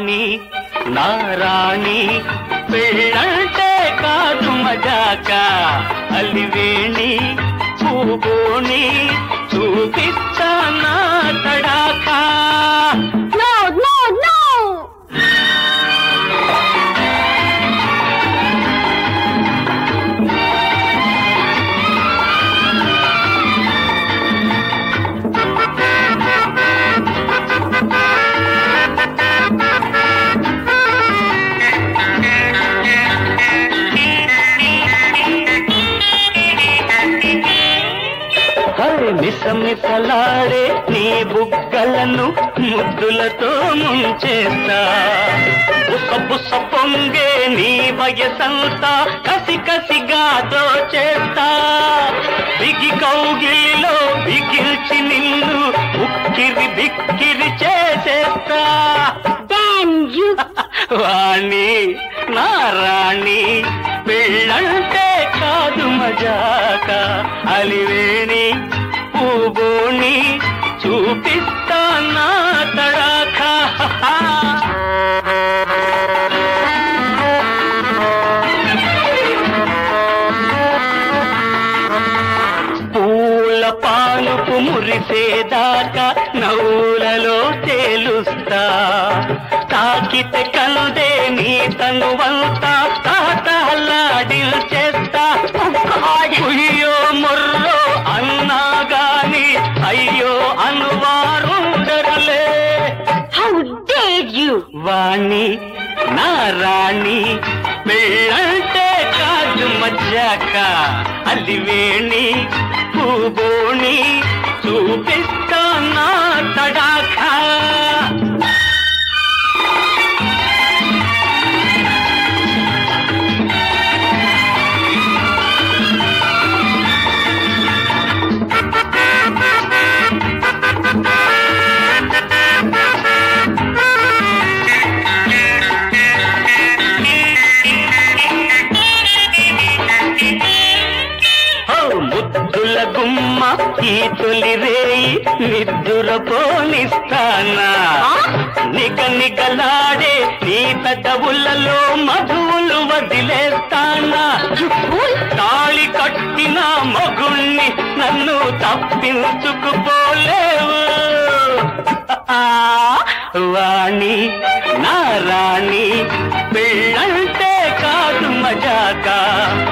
వాణి నారాణి పెళ్ళంటే కాదు మజాక అలివేణి పూబోణి చూపిస్తా నా తడాకా No, no, no! హరి మిసమిసలాడే నీ బుగ్గలను ముద్దులతో ముంచేస్తా బుస బుస పొంగే నీ వయసంతా కసి కసిగా దోచేస్తా బిగి కౌగిలిలో బిగిల్చి నిన్ను ఉక్కిరి బిక్కిరి చేసేస్తా Damn you! వాణి నారాణి పెళ్ళంటే కాదు మజాక అలివేణి పూబోణి చూపిస్తా నా తడాక పూల పానుపు మురిసేదాకా నవ్వులలో తేలుస్తా తాకితే కందే నీ తనువంతా తాతలాడిల్చేస్తా అయ్యో మొర్రో అన్నా గాని అయ్యో అనువారుండరలే How dare you! వాణి నా రాణి పెళ్ళంటే కాదు మజ్జాక అలివేణి పూబోణి చూపిస్తా నా తడాకా ఓ ముద్దుల గుమ్మ ఈ తొలి రేయి నిద్దుర పోనిస్తానా నిగ నిగలాడే నీ పెదవులలో మధువులు వదిలేస్తానా You fool! తాళి కట్టిన మగుణ్ణి నన్ను తప్పించుకుపోలేవు ఆ, వాణి నా రాణి పెళ్ళంటే కాదు మజాక